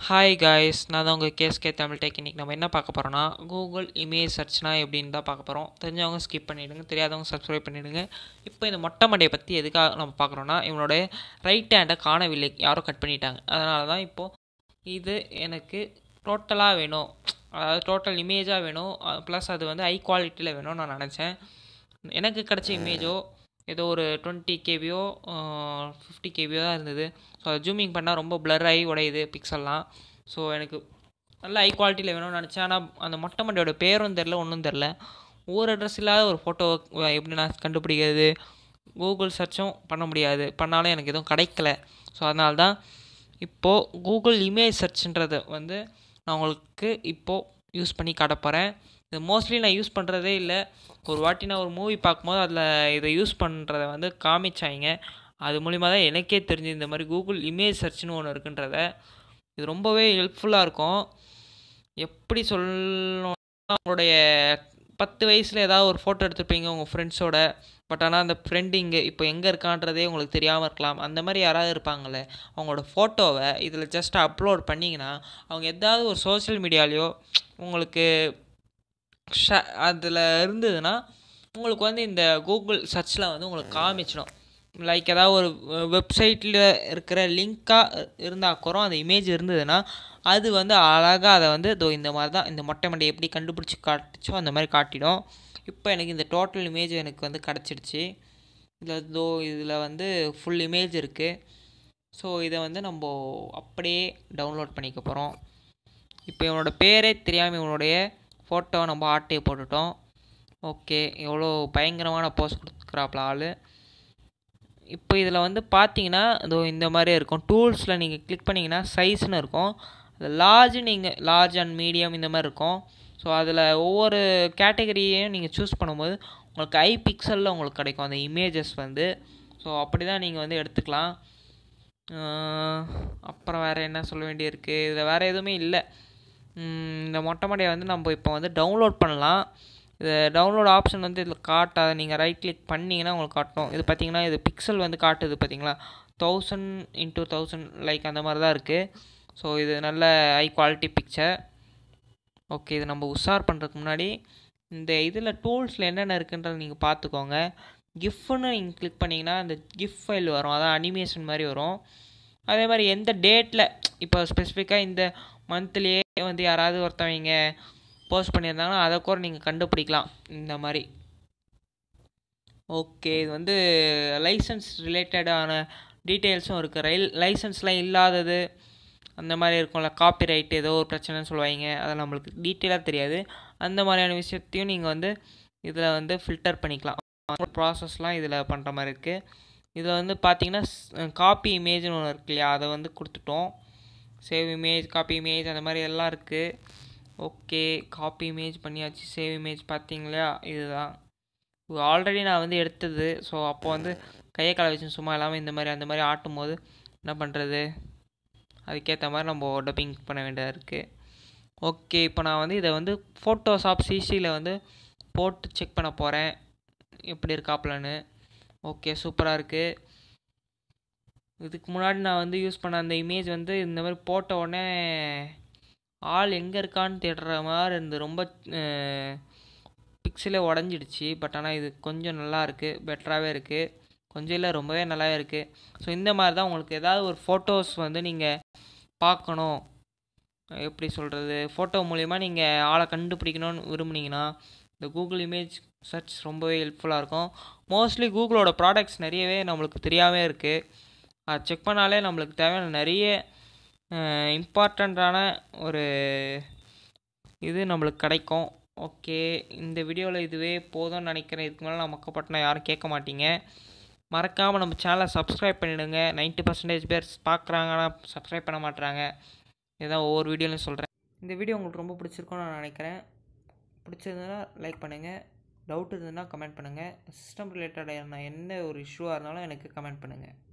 hi guys நான் தான் உங்கள் கேஸ்கே தமிழ் டெக் இன்னைக்கு நம்ம என்ன பார்க்க போகிறோம்னா கூகுள் இமேஜ் சர்ச்னா எப்படின்னு தான் பார்க்க போகிறோம் தெரிஞ்சவங்க ஸ்கிப் பண்ணிவிடுங்க தெரியாதவங்க சப்ஸ்கிரைப் பண்ணிவிடுங்க இப்போ இந்த மொட்டை மண்டையை பற்றி எதுக்காக நம்ம பார்க்குறோன்னா இவனோட ரைட் ஹேண்டை காணவில்லை யாரோ கட் பண்ணிட்டாங்க அதனால தான் இப்போது இது எனக்கு டோட்டலாக வேணும் அதாவது டோட்டல் இமேஜாக வேணும் ப்ளஸ் அது வந்து ஹை குவாலிட்டியில் வேணும்னு நான் நினச்சேன் எனக்கு கிடச்ச இமேஜோ ஏதோ ஒரு டுவெண்ட்டி கேபியோ ஃபிஃப்டி கேபியோ தான் இருந்தது ஸோ அதை ஜூமிங் பண்ணால் ரொம்ப blur ஆகி உடையுது பிக்சல்லாம் ஸோ எனக்கு நல்ல ஹை குவாலிட்டியில் வேணும்னு நினச்சேன் ஆனால் அந்த மொட்டை மண்டையோட பேரும் தெரில ஒன்றும் தெரில ஒரு அட்ரஸ் இல்லாத ஒரு ஃபோட்டோ எப்படி நான் கண்டுபிடிக்கிறது கூகுள் சர்ச்சும் பண்ண முடியாது பண்ணாலும் எனக்கு எதுவும் கிடைக்கல ஸோ அதனால தான் இப்போது கூகுள் இமேஜ் சர்ச்ன்றதை வந்து நான் உங்களுக்கு இப்போது யூஸ் பண்ணி காட்ட போகிறேன் இது மோஸ்ட்லி நான் யூஸ் பண்ணுறதே இல்லை ஒரு வாட்டி நான் ஒரு மூவி பார்க்கும்போது அதில் இதை யூஸ் பண்ணுறத வந்து காமிச்சாங்க அது மூலிமா தான் எனக்கே தெரிஞ்சு இந்த மாதிரி கூகுள் இமேஜ் சர்ச்னு ஒன்று இருக்குன்றத இது ரொம்பவே ஹெல்ப்ஃபுல்லாக இருக்கும் எப்படி சொல்லணும்னா உங்களுடைய பத்து வயசில் ஏதாவது ஒரு ஃபோட்டோ எடுத்துருப்பீங்க உங்கள் ஃப்ரெண்ட்ஸோட பட் ஆனால் அந்த ஃப்ரெண்டு இங்கே இப்போ எங்கே இருக்கான்றதே உங்களுக்கு தெரியாமல் இருக்கலாம் அந்த மாதிரி யாராவது இருப்பாங்கள்ல அவங்களோட ஃபோட்டோவை இதில் ஜஸ்ட் அப்லோட் பண்ணிங்கன்னா அவங்க ஏதாவது ஒரு சோஷியல் மீடியாலேயோ உங்களுக்கு ஷ அதில் இருந்ததுன்னா உங்களுக்கு வந்து இந்த கூகுள் சர்ச்சில் வந்து உங்களுக்கு காமிச்சிடும் லைக் ஏதாவது ஒரு வெப்சைட்டில் இருக்கிற லிங்க்காக இருந்தால் கூட அந்த இமேஜ் இருந்ததுன்னா அது வந்து அழகாக அதை வந்து இதோ இந்த மாதிரி தான் இந்த மொட்டை மண்டை எப்படி கண்டுபிடிச்சி காட்டுச்சோ அந்த மாதிரி காட்டிடும் இப்போ எனக்கு இந்த டோட்டல் இமேஜ் எனக்கு வந்து கிடச்சிடுச்சு இதில் இதோ இதில் வந்து ஃபுல் இமேஜ் இருக்குது ஸோ இதை வந்து நம்ம அப்படியே டவுன்லோட் பண்ணிக்க போகிறோம் இப்போ இவனோட பேரே தெரியாமல் இவனுடைய ஃபோட்டோவை நம்ம ஆட்டையை போட்டுட்டோம் ஓகே எவ்வளோ பயங்கரமான போஸ் கொடுக்குறாப்புல ஆள் இப்போ இதில் வந்து பார்த்தீங்கன்னா இதோ இந்த மாதிரி இருக்கும் டூல்ஸில் நீங்கள் கிளிக் பண்ணிங்கன்னா சைஸ்னு இருக்கும் அது லார்ஜ் நீங்கள் லார்ஜ் அண்ட் மீடியம் இந்த மாதிரி இருக்கும் ஸோ அதில் ஒவ்வொரு கேட்டகரியையும் நீங்கள் சூஸ் பண்ணும்போது உங்களுக்கு ஐ பிக்சலில் உங்களுக்கு கிடைக்கும் அந்த இமேஜஸ் வந்து ஸோ அப்படி தான் நீங்கள் வந்து எடுத்துக்கலாம் அப்புறம் வேறு என்ன சொல்ல வேண்டியிருக்கு இதில் வேறு எதுவுமே இல்லை இந்த மொட்டை மடையை வந்து நம்ம இப்போ வந்து டவுன்லோட் பண்ணலாம் இது டவுன்லோட் ஆப்ஷன் வந்து இதில் காட்டாத நீங்கள் ரைட் கிளிக் பண்ணிங்கன்னா உங்களுக்கு காட்டும் இது பார்த்தீங்கன்னா இது பிக்சல் வந்து காட்டுது பார்த்தீங்களா தௌசண்ட் இன்ட்டு தௌசண்ட் லைக் அந்த மாதிரி தான் இருக்குது ஸோ இது நல்ல ஹை குவாலிட்டி பிக்சர் ஓகே இது நம்ம உஷார் பண்ணுறதுக்கு முன்னாடி இந்த இதில் டூல்ஸில் என்னென்ன இருக்குன்றதை நீங்கள் பார்த்துக்கோங்க கிஃப்ட்னு நீங்கள் கிளிக் பண்ணிங்கன்னா அந்த கிஃப்ட் ஃபைல் வரும் அதான் அனிமேஷன் மாதிரி வரும் அதே மாதிரி எந்த டேட்டில் இப்போ ஸ்பெசிஃபிக்காக இந்த மந்த்லேயே வந்து யாராவது ஒருத்தவங்க போஸ்ட் பண்ணியிருந்தாங்கன்னா அதை கூட நீங்கள் கண்டுபிடிக்கலாம் இந்த மாதிரி ஓகே இது வந்து லைசன்ஸ் ரிலேட்டடான டீட்டெயில்ஸும் இருக்குது ரயில் லைசன்ஸ்லாம் இல்லாதது அந்த மாதிரி இருக்கும்ல காப்பி ரைட் ஏதோ ஒரு பிரச்சனைன்னு சொல்லுவாங்க அதெல்லாம் நம்மளுக்கு டீட்டெயிலாக தெரியாது அந்த மாதிரியான விஷயத்தையும் நீங்கள் வந்து இதில் வந்து ஃபில்டர் பண்ணிக்கலாம் ப்ராசஸ்லாம் இதில் பண்ணுற மாதிரி இருக்குது இதில் வந்து பார்த்தீங்கன்னா காப்பி இமேஜ்னு ஒன்று இருக்கு இல்லையா அதை வந்து கொடுத்துட்டோம் சேவ் இமேஜ் காப்பி இமேஜ் அந்த மாதிரி எல்லாம் இருக்குது ஓகே காப்பி இமேஜ் பண்ணியாச்சு சேவ் இமேஜ் பார்த்தீங்களா இதுதான் ஆல்ரெடி நான் வந்து எடுத்தது ஸோ அப்போ வந்து கையை காலை வச்சு சும்மா இல்லாமல் இந்த மாதிரி அந்த மாதிரி ஆட்டும் போது என்ன பண்ணுறது அதுக்கேற்ற மாதிரி நம்ம டப்பிங் பண்ண வேண்டியதாக இருக்குது ஓகே இப்போ நான் வந்து இதை வந்து ஃபோட்டோஷாப் சிசியில் வந்து போட்டு செக் பண்ண போகிறேன் எப்படி இருக்காப்லன்னு ஓகே சூப்பராக இருக்குது இதுக்கு முன்னாடி நான் வந்து யூஸ் பண்ண அந்த இமேஜ் வந்து இந்த மாதிரி போட்ட உடனே ஆள் எங்கே இருக்கான்னு தேடுற மாதிரி இருந்து ரொம்ப பிக்சலே உடஞ்சிடுச்சு பட் ஆனால் இது கொஞ்சம் நல்லா இருக்குது பெட்டராகவே இருக்குது கொஞ்சம் இல்லை ரொம்பவே நல்லாவே இருக்குது ஸோ இந்த மாதிரி தான் உங்களுக்கு ஏதாவது ஒரு ஃபோட்டோஸ் வந்து நீங்கள் பார்க்கணும் எப்படி சொல்கிறது ஃபோட்டோ மூலிமா நீங்கள் ஆளை கண்டுபிடிக்கணும்னு விரும்புனீங்கன்னா இந்த கூகுள் இமேஜ் சர்ச் ரொம்பவே ஹெல்ப்ஃபுல்லாக இருக்கும் மோஸ்ட்லி கூகுளோட ப்ராடக்ட்ஸ் நிறையவே நம்மளுக்கு தெரியாமல் இருக்குது அது செக் பண்ணாலே நம்மளுக்கு தேவையான நிறைய இம்பார்ட்டண்ட்டான ஒரு இது நம்மளுக்கு கிடைக்கும் ஓகே இந்த வீடியோவில் இதுவே போதும்னு நினைக்கிறேன் இதுக்கு மேலே நான் மக்கப்பட்டினா யாரும் கேட்க மாட்டீங்க மறக்காமல் நம்ம சேனலை சப்ஸ்கிரைப் பண்ணிவிடுங்க நைன்ட்டி பர்சன்டேஜ் பேர் பார்க்குறாங்க ஆனால் சப்ஸ்கிரைப் பண்ண மாட்டுறாங்க இதுதான் ஒவ்வொரு வீடியோலையும் சொல்கிறேன் இந்த வீடியோ உங்களுக்கு ரொம்ப பிடிச்சிருக்கும்னு நான் நினைக்கிறேன் பிடிச்சிருந்ததுன்னா லைக் பண்ணுங்கள் டவுட் இருந்ததுன்னா கமெண்ட் பண்ணுங்கள் சிஸ்டம் ரிலேட்டடாக என்ன ஒரு இஷ்யூவாக இருந்தாலும் எனக்கு கமெண்ட் பண்ணுங்கள்